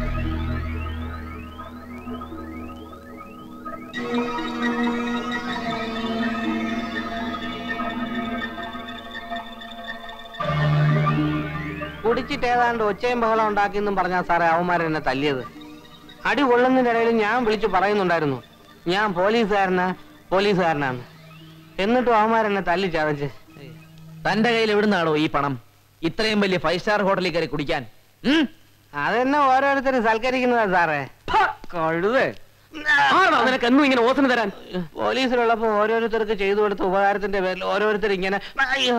കുടിച്ചിട്ട് ഏതാണ്ട് ഒച്ചയും ബഹളം ഉണ്ടാക്കിയെന്നും പറഞ്ഞാ സാറേ അവന്മാരെന്നെ തല്ലിയത് അടി കൊള്ളുന്നതിന്റെ ഇടയിൽ ഞാൻ വിളിച്ചു പറയുന്നുണ്ടായിരുന്നു ഞാൻ പോലീസുകാരനാ പോലീസുകാരനാണ് എന്നിട്ടും അവന്മാരെന്നെ തല്ലി ചതച്ച് തന്റെ കയ്യിൽ എവിടുന്നാണോ ഈ പണം ഇത്രയും വലിയ ഫൈവ് സ്റ്റാർ ഹോട്ടലിൽ കയറി കുടിക്കാൻ ഉം? അതെന്നെ ഓരോരുത്തരും സൽക്കരിക്കുന്നതാ സാറേ കഴുതേ ആണോ നിനക്ക് എന്നും ഇങ്ങനെ ഓസന് തരാൻ പോലീസിലുള്ളപ്പോ ഓരോരുത്തർക്ക് ചെയ്തു കൊടുത്ത ഉപകാരത്തിന്റെ പേരിൽ ഓരോരുത്തർ ഇങ്ങനെ അയ്യോ.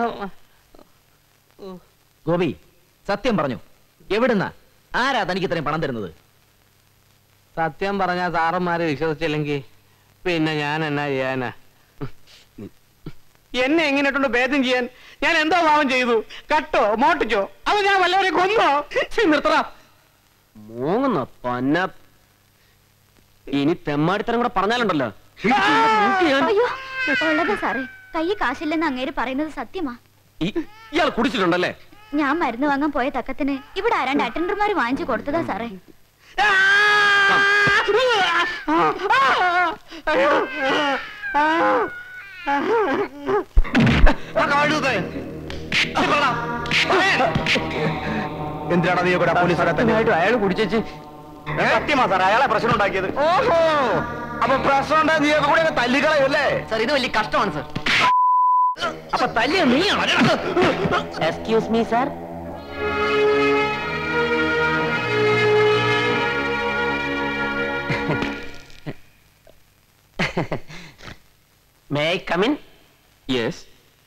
ഗോപി സത്യം പറഞ്ഞു എവിടുന്നാ ആരാ തനിക്ക് ഇത്രയും പണം തരുന്നത് സത്യം പറഞ്ഞ സാറന്മാര് വിശ്വസിച്ചില്ലെങ്കിൽ പിന്നെ ഞാൻ എന്നാ ചെയ്യാനാ എന്നെ എങ്ങനെ ഇട്ടുണ്ട് ഭേദം ചെയ്യാൻ ഞാൻ എന്തോ പാവം ചെയ്തു കട്ടോ മോട്ടിച്ചോ അത് ഞാൻ വല്ലവരെ കൊന്നോ നിർത്തറ മൂങ്ങുന്ന പന്ന ഇനി തെമ്മാടിത്തരം കൂടെ പറഞ്ഞാലുണ്ടല്ലോ അയ്യോ ഉള്ളത് സാറേ കൈ കാശില്ലെന്ന് അങ്ങേര് പറയുന്നത് സത്യമാ ഈ- ഇയാൾ കുടിച്ചിട്ടുണ്ടല്ലേ ഞാൻ മരുന്ന് വാങ്ങാൻ പോയ തക്കത്തിന് ഇവിടെ ആരാണ്ട് അറ്റൻഡർമാര് വാങ്ങിച്ചു കൊടുത്തതാ സാറേ എന്തിനാണ് നീ ഇവിടെ പോലീസുകാരെ തന്നെ അയാൾ കുടിച്ചേച്ച് സത്യമാ സാർ അയാളെ പ്രശ്നം ഉണ്ടാക്കിയത് ഓഹോ അപ്പൊ പ്രശ്നം ഉണ്ടായി നീ ഒക്കെ കൂടെ അങ്ങ് തല്ലിക്കളയല്ലേ സാർ ഇത് വലിയ കഷ്ടമാണ് സാർ അപ്പൊ തല്ലിയ നീയാണോ excuse me sir may come in yes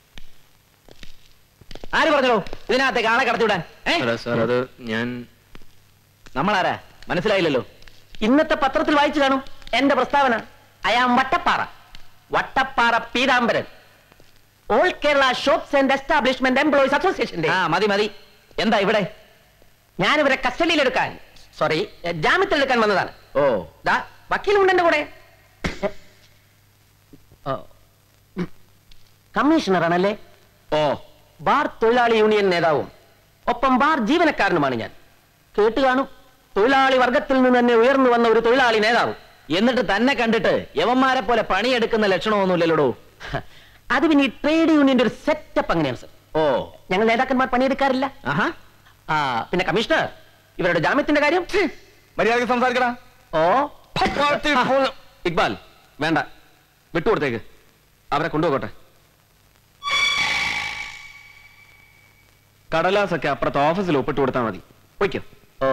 ആര് പറഞ്ഞോ ഇതിനകത്തേക്ക് ആളെ കടത്തിവിടാൻ ഏ? സാർ അത് ഞാൻ നമ്മളാരാ മനസ്സിലായില്ലല്ലോ ഇന്നത്തെ പത്രത്തിൽ വായിച്ചു കാണും എന്റെ പ്രസ്താവന I am Vattappara Vattappara Peethambaran all Kerala shops and establishment employees അസോസിയേഷന്റെ ആ മതി മതി എന്താ ഇവിടെ ഞാനിവരെ കസ്റ്റഡിയിലെടുക്കാൻ സോറി ജാമ്യത്തിലെടുക്കാൻ വന്നതാണ് ഓ ദാ വക്കീലുണ്ട് എന്റെ കൂടെ കമ്മീഷണറാണല്ലേ ഓ ബാർ തൊഴിലാളി യൂണിയൻ നേതാവും ഒപ്പം ബാർ ജീവനക്കാരനുമാണ് ഞാൻ കേട്ട് കാണും തൊഴിലാളി വർഗത്തിൽ നിന്ന് തന്നെ ഉയർന്നു വന്ന ഒരു തൊഴിലാളി നേതാവ് എന്നിട്ട് തന്നെ കണ്ടിട്ട് യവന്മാരെ പോലെ പണിയെടുക്കുന്ന ലക്ഷണമൊന്നുമില്ലല്ലോ അത് പിന്നെ ഈ ട്രേഡ് യൂണിയന്റെ ഒരു സെറ്റപ്പ് അങ്ങനെയാണ് സർ ഓ ഞങ്ങൾ നേതാക്കന്മാർ പണിയെടുക്കാറില്ല ആഹാ ആ പിന്നെ കമ്മീഷണർ ഇവരുടെ ജാമ്യത്തിന്റെ കാര്യം മര്യാദക്ക് സംസാരിക്കടാ ഓ ഇക്ബാൽ വേണ്ട വിട്ടുകൊടുത്തേക്ക് അവരെ കൊണ്ടുപോകട്ടെ കടലാസൊക്കെ അപ്പുറത്തെ ഓഫീസിൽ ഒപ്പിട്ട് കൊടുത്താൽ മതി പൊയ്ക്കോ ഓ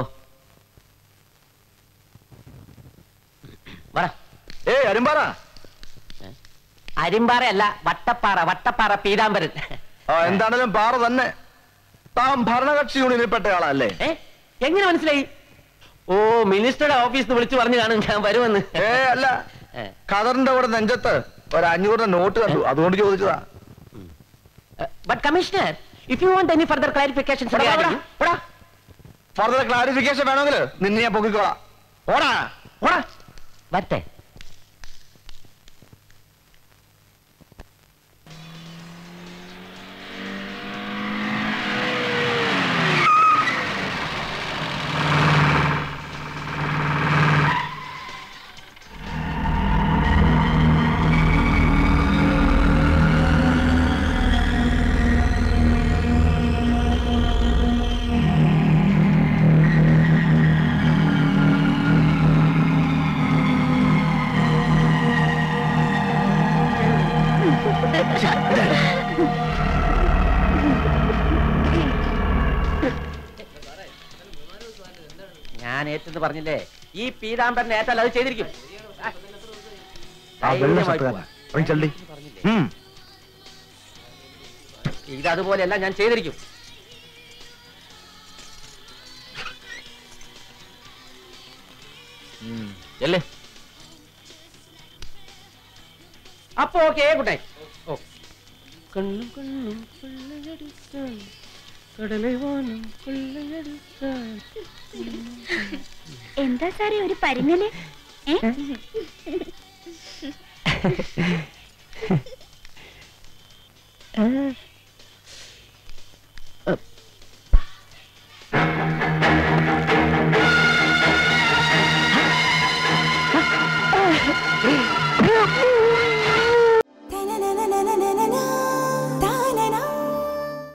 പറ ഏ അരുമ്പാറ അരിമ്പാറയല്ല വട്ടപ്പാറ വട്ടപ്പാറ പീതാംബരൻ ആ എന്താണേലും പാറ തന്നെ താൻ ഭരണകക്ഷി യൂണിയനിൽ പെട്ട ആളല്ലേ ഏ എങ്ങനെ മനസ്സിലായി ഓ മിനിസ്റ്ററുടെ ഓഫീസിൽ നിന്ന് വിളിച്ചു പറഞ്ഞു കാണും ഞാൻ വരുമെന്ന് ഏ അല്ല ഏ. ഖദറിന്റെ കൂടെ നെഞ്ചത്ത് ഒരു അഞ്ഞൂറിന്റെ നോട്ട് കണ്ടു അതുകൊണ്ട് ചോദിച്ചതാ but commissioner if you want any further clarification further clarification വേണമെങ്കിൽ നിന്നെ ഞാൻ പൊക്കിക്കോളാം ഓടാ ഓടാ വരട്ടെ ഞാൻ ഏറ്റെന്ന് പറഞ്ഞില്ലേ ഈ പീതാംബരൻ ഏറ്റാൽ അത് ചെയ്തിരിക്കും ധൈര്യമായി പോവാ. ഇത് അതുപോലെയല്ല ഞാൻ ചെയ്തിരിക്കും അല്ലേ അപ്പൊ ഓക്കെ ഗുഡ് ഓ കണ്ണും കണ്ണും കൊള്ളയടിക്കാൻ കടലെ വാനം കൊള്ളയടിക്കാൻ എന്താ സാറേ ഒരു പരിങ്ങല് ഏ